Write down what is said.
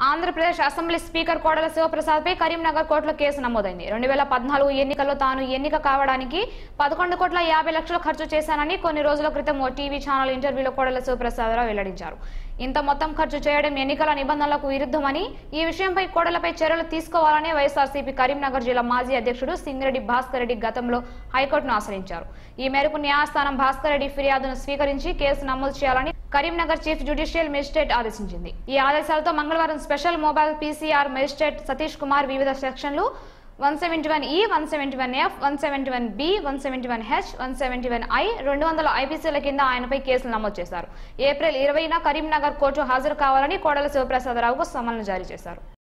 Andhra Pradesh assembly speaker కోడల శివప్రసాద్ పై కరీంనగర్ కోర్టులో case నమోదైంది రెండు వేల పద్నాలుగు ఎన్నికల్లో తాను ఎన్నిక కావడానికి పదకొండు కోట్ల యాభై లక్షలు ఖర్చు చేశానని కొన్ని రోజుల క్రితం ఓ టీవీ ఛానల్ ఇంటర్వ్యూలో కోడల శివప్రసాదరావు వెల్లడించారు ఇంత మొత్తం ఖర్చు చేయడం ఎన్నికల నిబంధనలకు విరుద్ధమని ఈ విషయంపై కోడలపై చర్యలు తీసుకోవాలని వైఎస్ఆర్సీపీ కరీంనగర్ జిల్లా మాజీ అధ్యక్షుడు సింగిరెడ్డి భాస్కర్ రెడ్డి గతంలో హైకోర్టును ఆశ్రయించారు ఈ మేరకు న్యాయస్థానం భాస్కర్ రెడ్డి ఫిర్యాదును స్వీకరించి కేసు నమోదు చేయాలని కరీంనగర్ చీఫ్ జ్యుడిషియల్ మెజిస్ట్రేట్ ఆదేశించింది ఈ ఆదేశాలతో మంగళవారం special mobile PCR magistrate Satish Kumar వివిధ సెక్షన్లు one seventy one E one seventy one F one seventy one B one seventy one H one seventy one I రెండు వందల ఐపీసీల కింద ఆయనపై కేసులు నమోదు చేశారు ఏప్రిల్ ఇరవైన కరీంనగర్ కోర్టు హాజరు కావాలని కోడల శివప్రసాదరావుకు సమన్లు జారీ చేశారు